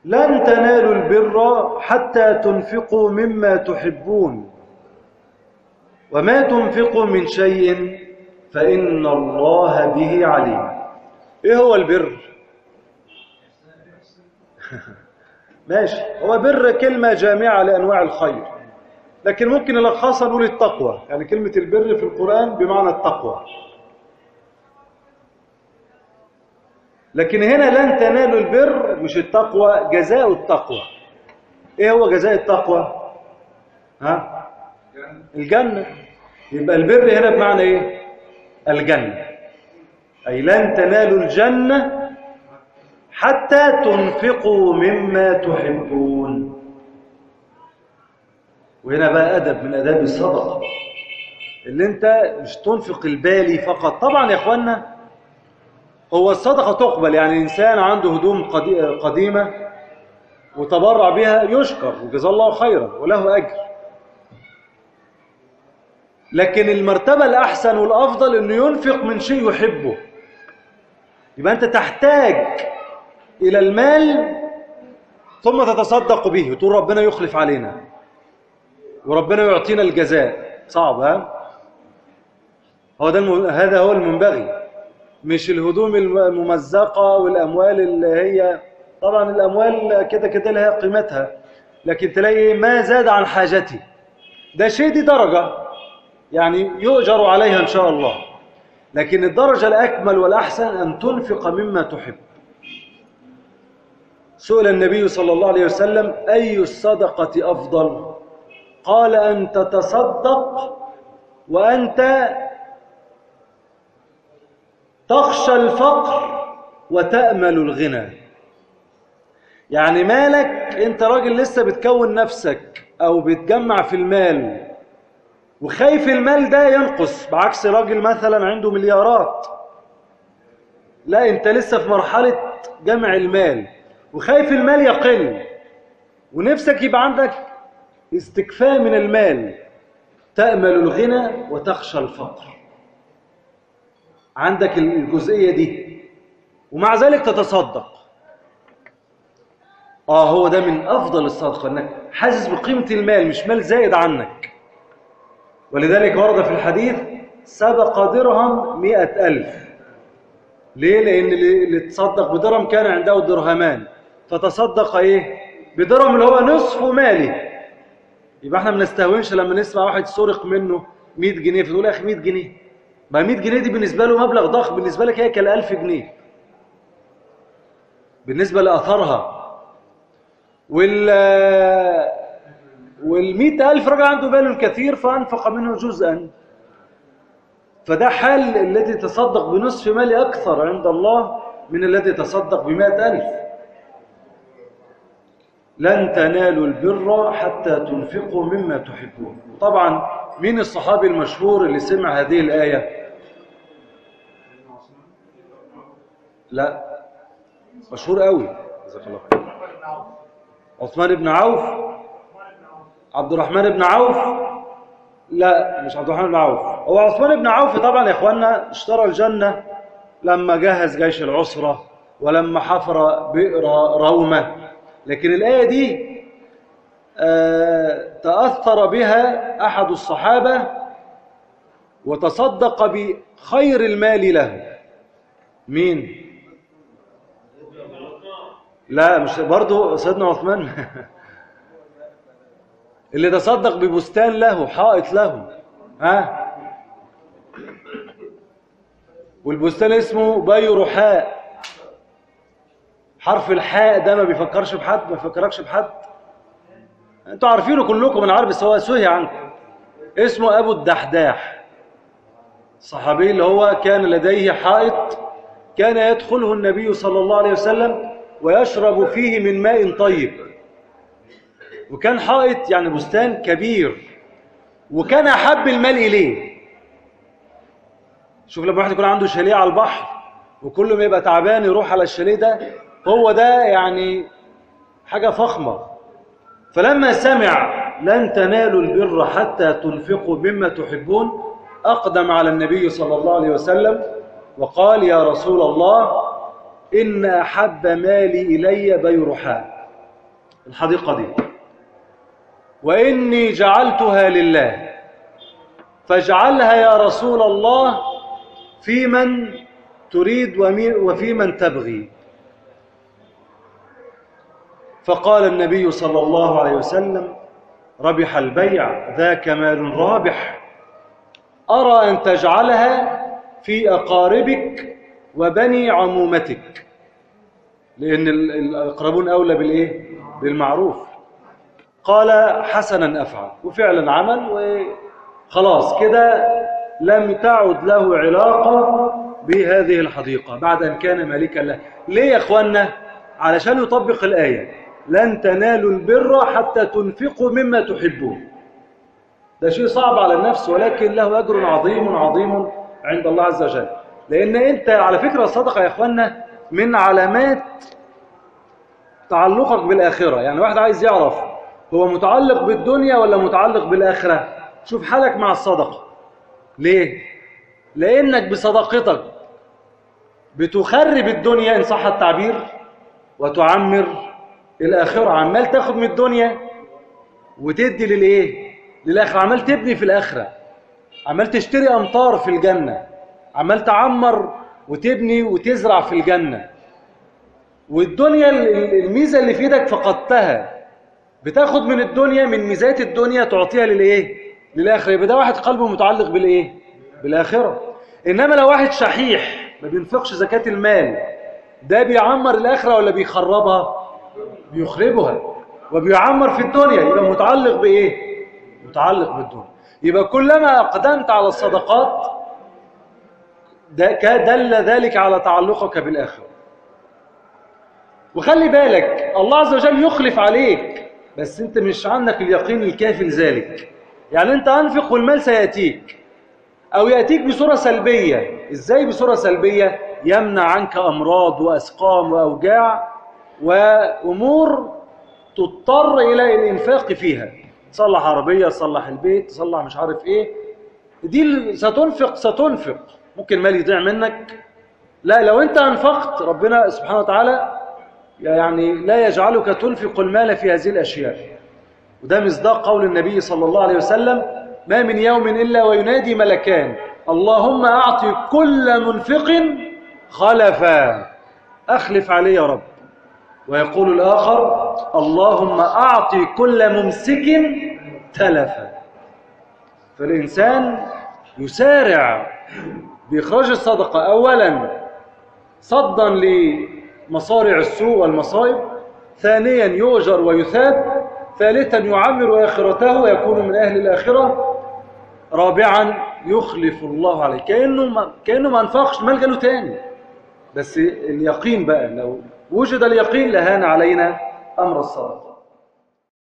لن تنالوا البر حتى تنفقوا مما تحبون وما تنفقوا من شيء فإن الله به عليم ايه هو البر ماشي هو بر كلمة جامعة لأنواع الخير لكن ممكن نلخصها نقول التقوى يعني كلمة البر في القرآن بمعنى التقوى لكن هنا لن تنالوا البر مش التقوى جزاء التقوى ايه هو جزاء التقوى ها الجنة يبقى البر هنا بمعنى ايه الجنة اي لن تنالوا الجنة حتى تنفقوا مما تحبون وهنا بقى أدب من أداب الصدقة اللي انت مش تنفق البالي فقط طبعا يا اخوانا هو الصدقة تقبل يعني إنسان عنده هدوم قدي- قديمة وتبرع بها يشكر وجزاه الله خيرا وله أجر لكن المرتبة الأحسن والأفضل أنه ينفق من شيء يحبه يبقى أنت تحتاج إلى المال ثم تتصدق به وتقول ربنا يخلف علينا وربنا يعطينا الجزاء صعب ها هو ده الم... هذا هو المنبغي مش الهدوم الم- الممزقة والأموال اللي هي طبعا الأموال كده كده لها قيمتها لكن تلاقي ما زاد عن حاجتي ده شيء دي درجة يعني يؤجر عليها إن شاء الله لكن الدرجة الأكمل والأحسن أن تنفق مما تحب سئل النبي صلى الله عليه وسلم أي الصدقة أفضل قال أن تتصدق وأنت تخشى الفقر وتأمل الغنى يعني مالك انت راجل لسه بتكون نفسك او بتجمع في المال وخايف المال ده ينقص بعكس راجل مثلا عنده مليارات لا انت لسه في مرحلة جمع المال وخايف المال يقل ونفسك يبقى عندك استكفاء من المال تأمل الغنى وتخشى الفقر عندك الجزئية دي ومع ذلك تتصدق اه هو ده من افضل الصدقة انك حاسس بقيمة المال مش مال زايد عنك ولذلك ورد في الحديث سبق درهم مئة ألف ليه؟ لأن اللي اللي تصدق بدرهم كان عنده درهمان فتصدق ايه؟ بدرهم اللي هو نصف ماله يبقى احنا ما بنستهونش لما نسمع واحد سرق منه 100 جنيه فتقول يا اخي 100 جنيه ما 100 جنيه دي بالنسبه له مبلغ ضخم بالنسبه لك هي كال 1000 جنيه بالنسبه لاثرها وال وال 100000 رجع عنده باله الكثير فانفق منه جزءا فده حال الذي تصدق بنصف مال اكثر عند الله من الذي تصدق ب 100000 لن تنالوا البر حتى تنفقوا مما تحبون طبعا مين الصحابي المشهور اللي سمع هذه الآية لا مشهور قوي جزاك الله خير عثمان بن عوف عبد الرحمن بن عوف لا مش عبد الرحمن بن عوف هو عثمان بن عوف طبعا يا اخوانا اشترى الجنة لما جهز جيش العسرة ولما حفر بئر رومه لكن الآية دي آه تأثر بها أحد الصحابة وتصدق بخير المال له مين؟ لا مش برضه سيدنا عثمان اللي تصدق ببستان له حائط له ها والبستان اسمه بيرحاء حرف الحاء ده ما بيفكرش بحد ما بيفكركش بحد انتوا عارفينه كلكم انا عارف بس هو سهي عنكم اسمه ابو الدحداح الصحابي اللي هو كان لديه حائط كان يدخله النبي صلى الله عليه وسلم ويشرب فيه من ماء طيب وكان حائط يعني بستان كبير وكان احب المال اليه شوف لما واحد يكون عنده شاليه على البحر وكل ما يبقى تعبان يروح على الشاليه ده هو ده يعني حاجة فخمة فلما سمع لن تنالوا البر حتى تنفقوا مما تحبون أقدم على النبي صلى الله عليه وسلم وقال يا رسول الله إن أحب مالي إلي بيرحاء الحديقة دي وإني جعلتها لله فاجعلها يا رسول الله في من تريد وفي من تبغي فقال النبي صلى الله عليه وسلم ربح البيع ذاك مال رابح أرى أن تجعلها في أقاربك وبني عمومتك لأن الأقربون أولى بالإيه؟ بالمعروف قال حسنا أفعل وفعلا عمل وخلاص كده لم تعد له علاقة بهذه الحديقة بعد أن كان مالكا له ليه يا أخوانا؟ علشان يطبق الآية لن تنالوا البر حتى تنفقوا مما تحبون ده شيء صعب على النفس ولكن له أجر عظيم عظيم عند الله عز وجل لأن أنت على فكرة الصدقة يا أخوانا من علامات تعلقك بالآخرة يعني واحد عايز يعرف هو متعلق بالدنيا ولا متعلق بالآخرة شوف حالك مع الصدقة ليه؟ لأنك بصدقتك بتخرب الدنيا إن صح التعبير وتعمر الآخرة عمال تاخد من الدنيا وتدي للإيه؟ للآخرة عمال تبني في الآخرة عمال تشتري أمطار في الجنة عمال تعمر وتبني وتزرع في الجنة والدنيا الميزة اللي في ايدك فقدتها بتاخد من الدنيا من ميزات الدنيا تعطيها للايه للاخره يبقى ده واحد قلبه متعلق بالايه بالاخره انما لو واحد شحيح ما بينفقش زكاه المال ده بيعمر الاخره ولا بيخربها بيخربها وبيعمر في الدنيا يبقى متعلق بايه متعلق بالدنيا يبقى كلما اقدمت على الصدقات دل ذلك على تعلقك بالاخره وخلي بالك الله عز وجل يخلف عليك بس انت مش عندك اليقين الكافي لذلك يعني انت انفق والمال سيأتيك او يأتيك بصورة سلبية ازاي بصورة سلبية يمنع عنك امراض واسقام واوجاع وامور تضطر الى الانفاق فيها تصلح عربية تصلح البيت تصلح مش عارف ايه دي ستنفق ستنفق ممكن مال يضيع منك لا لو انت انفقت ربنا سبحانه وتعالى يعني لا يجعلك تنفق المال في هذه الأشياء وده مصداق قول النبي صلى الله عليه وسلم ما من يوم إلا وينادي ملكان اللهم أعطي كل منفق خلفا أخلف عليه يا رب ويقول الآخر اللهم أعطي كل ممسك تلفا فالإنسان يسارع بإخراج الصدقة أولا صدا مصارع السوء والمصائب ثانيا يؤجر ويثاب ثالثا يعمر آخرته ويكون من أهل الآخرة رابعا يخلف الله عليه كأنه ما, كأنه ما انفقش المال جاله تاني بس اليقين بقى لو وجد اليقين لهان علينا أمر الصلاة